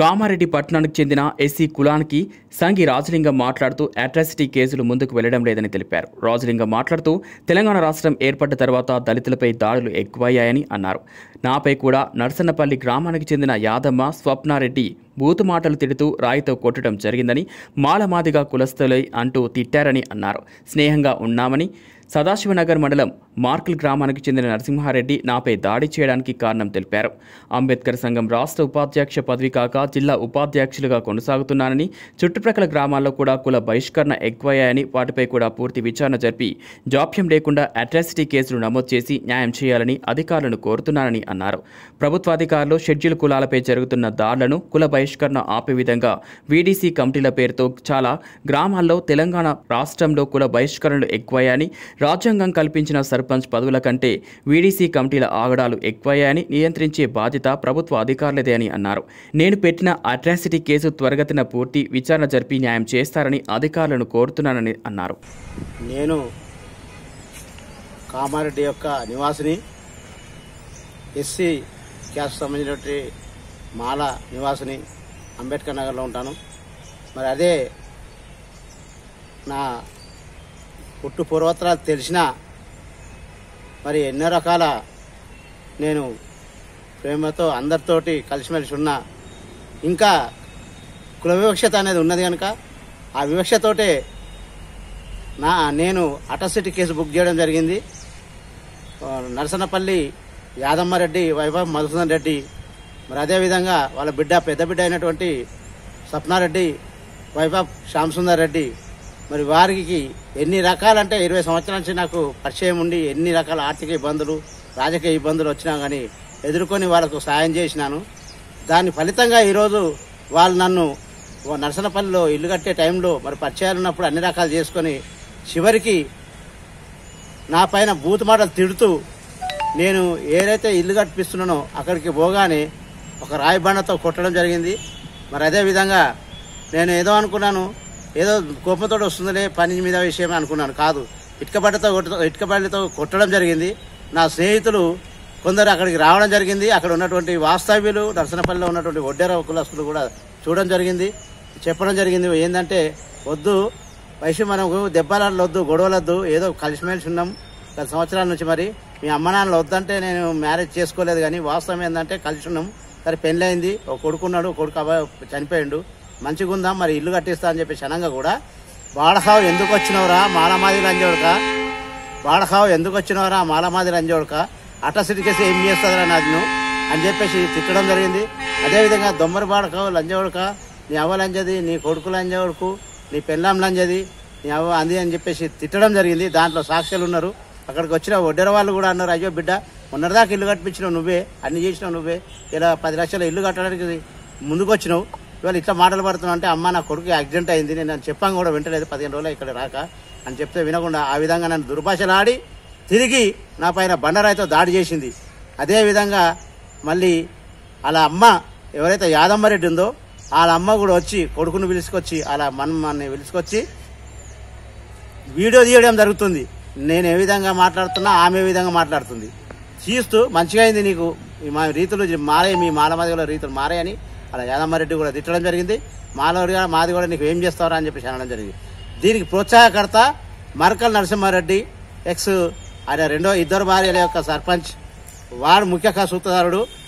కామారెడ్డి పట్టణానికి చెందిన ఎస్సీ కులానికి సంగి రాజలింగం మాట్లాడుతూ అట్రాసిటీ కేసులు ముందుకు వెళ్లడం లేదని తెలిపారు రాజలింగం మాట్లాడుతూ తెలంగాణ రాష్ట్రం ఏర్పడ్డ తర్వాత దళితులపై దాడులు ఎక్కువయ్యాయని అన్నారు నాపై కూడా నర్సన్నపల్లి గ్రామానికి చెందిన యాదమ్మ స్వప్నారెడ్డి బూతు మాటలు తిడుతూ రాయితో కొట్టడం జరిగిందని మాలమాదిగా కులస్తులై అంటూ తిట్టారని అన్నారు స్నేహంగా ఉన్నామని సదాశివనగర్ మండలం మార్కుల్ గ్రామానికి చెందిన నరసింహారెడ్డి నాపై దాడి చేయడానికి కారణం తెలిపారు అంబేద్కర్ సంఘం రాష్ట్ర ఉపాధ్యక్ష పదవి కాక జిల్లా ఉపాధ్యక్షులుగా కొనసాగుతున్నానని చుట్టుప్రక్కల గ్రామాల్లో కూడా కుల బహిష్కరణ ఎక్కువయ్యాయని వాటిపై కూడా పూర్తి విచారణ జరిపి జాప్యం లేకుండా అట్రాసిటీ కేసులు నమోదు చేసి న్యాయం చేయాలని అధికారులను కోరుతున్నానని అన్నారు ప్రభుత్వాధికారులు షెడ్యూల్ కులాలపై జరుగుతున్న దాడులను కుల బహిష్కరణ ఆపే విధంగా వీడీసీ కమిటీల పేరుతో చాలా గ్రామాల్లో తెలంగాణ రాష్ట్రంలో కుల బహిష్కరణలు ఎక్కువయ్యాయని రాజ్యాంగం కల్పించిన సర్పంచ్ పదవుల కంటే వీడీసీ కమిటీల ఆగడాలు ఎక్కువయ్యాయని నియంత్రించే బాధ్యత ప్రభుత్వ అధికారులదే అని అన్నారు నేను పెట్టిన అట్రాసిటీ కేసు త్వరగతిన పూర్తి విచారణ జరిపి న్యాయం చేస్తారని అధికారులను కోరుతున్నానని అన్నారు నేను కామారెడ్డి యొక్క నివాసిని ఎస్సీ క్యాస్ట్ సంబంధించినటువంటి మాల నివాసిని అంబేద్కర్ నగర్లో ఉంటాను మరి అదే నా పుట్టు పూర్వోత్తరాలు తెలిసినా మరి ఎన్నో రకాల నేను ప్రేమతో అందరితోటి కలిసిమెలిసి ఉన్నా ఇంకా కుల వివక్షత అనేది ఉన్నది కనుక ఆ వివక్షతోటే నా నేను అటసిటీ కేసు బుక్ చేయడం జరిగింది ఆ, నరసన్నపల్లి యాదమ్మారెడ్డి వైభవ్ మధుసూదన్ రెడ్డి మరి అదేవిధంగా వాళ్ళ బిడ్డ పెద్ద బిడ్డ అయినటువంటి స్వప్నారెడ్డి వైభవ్ శ్యామ్ సుందర్ రెడ్డి మరి వారికి ఎన్ని రకాలంటే ఇరవై సంవత్సరాల నుంచి నాకు పరిచయం ఉండి ఎన్ని రకాల ఆర్థిక ఇబ్బందులు రాజకీయ ఇబ్బందులు వచ్చినా కానీ ఎదుర్కొని వాళ్ళకు సాయం చేసినాను దాని ఫలితంగా ఈరోజు వాళ్ళు నన్ను ఓ నరసనపల్లిలో ఇల్లు కట్టే టైంలో మరి పరిచయాలు ఉన్నప్పుడు అన్ని రకాలు చేసుకొని చివరికి నా పైన బూతు మాటలు తిడుతూ నేను ఏదైతే ఇల్లు కట్టిస్తున్నానో అక్కడికి పోగానే ఒక రాయి బండతో కొట్టడం జరిగింది మరి అదే విధంగా నేను ఏదో అనుకున్నాను ఏదో కోపంతో వస్తుందిలే పని మీద విషయమే అనుకున్నాను కాదు ఇటుక బండతో కొట్ట- ఇటుక బండితో కొట్టడం జరిగింది నా స్నేహితులు కొందరు అక్కడికి రావడం జరిగింది అక్కడ ఉన్నటువంటి వాస్తవ్యులు నరసనపల్లిలో ఉన్నటువంటి ఒడ్డెర కులస్తులు కూడా చూడడం జరిగింది చెప్పడం జరిగింది ఏంటంటే వద్దు వయసు మనకు దెబ్బలాడలు వద్దు గొడవలొద్దు ఏదో కలిసిమెలిసి ఉన్నాం గత సంవత్సరాల నుంచి మరి మీ అమ్మ నాన్నలు వద్దంటే నేను మ్యారేజ్ చేసుకోలేదు కానీ వాస్తవం ఏంటంటే కలిసి ఉన్నాం సరే పెళ్ళైంది ఒక కొడుకున్నాడు కొడుకు అబ్బాయి చనిపోయిండు మంచిగా ఉందాం మరి ఇల్లు కట్టిస్తా అని చెప్పి క్షణంగా కూడా వాడసావు ఎందుకు వచ్చినవరా మాలమాది లంజోడక వాడసావు ఎందుకు వచ్చినవరా మాలమాది లంజోడక అటసిటీ కేసు ఏం చేస్తుందిరా నాది నువ్వు అని చెప్పేసి తిట్టడం జరిగింది అదేవిధంగా దొమ్మరి బాడక లంజోడక నీ అవ్వ లంజది నీ కొడుకు లంజోడుకు నీ పెళ్ళాం లంజది నీ అవ్వ అంది అని చెప్పేసి తిట్టడం జరిగింది దాంట్లో సాక్ష్యాలు ఉన్నారు అక్కడికి వచ్చిన ఒడ్డెర వాళ్ళు కూడా అన్నారు అయ్యో బిడ్డ మొన్నటిదాకా ఇల్లు కట్టించినావు నువ్వే అన్ని చేసినావు నువ్వే ఇలా పది లక్షల ఇల్లు కట్టడానికి ముందుకు వచ్చినావు ఇవాళ ఇట్లా మాటలు పడుతున్నావు అంటే అమ్మ నా కొడుకు యాక్సిడెంట్ అయింది నేను చెప్పాను కూడా వింటలేదు పదిహేను రోజులు ఇక్కడ రాక అని చెప్తే వినకుండా ఆ విధంగా నన్ను దుర్భాషలాడి తిరిగి నా పైన బండరాయితో దాడి చేసింది అదే విధంగా మళ్ళీ వాళ్ళ అమ్మ ఎవరైతే యాదమ్మరెడ్డి ఉందో వాళ్ళ అమ్మ కూడా వచ్చి కొడుకును పిలుచుకొచ్చి వాళ్ళ మన్మని పిలుచుకొచ్చి వీడియో తీయడం జరుగుతుంది నేను ఏ విధంగా మాట్లాడుతున్నా ఆమె ఏ విధంగా మాట్లాడుతుంది తీస్తూ మంచిగా అయింది నీకు ఈ మా రీతులు మారే మీ మాలమాదిగల రీతులు మారాయని అలా యాదమ్మారెడ్డి కూడా తిట్టడం జరిగింది మాలవరి మాది కూడా నీకు ఏం చేస్తావరా అని చెప్పి అనడం జరిగింది దీనికి ప్రోత్సాహకర్త మరకల్ నరసింహారెడ్డి ఎక్స్ ఆయన రెండో ఇద్దరు భార్యల యొక్క సర్పంచ్ వాడు ముఖ్య సూత్రధారుడు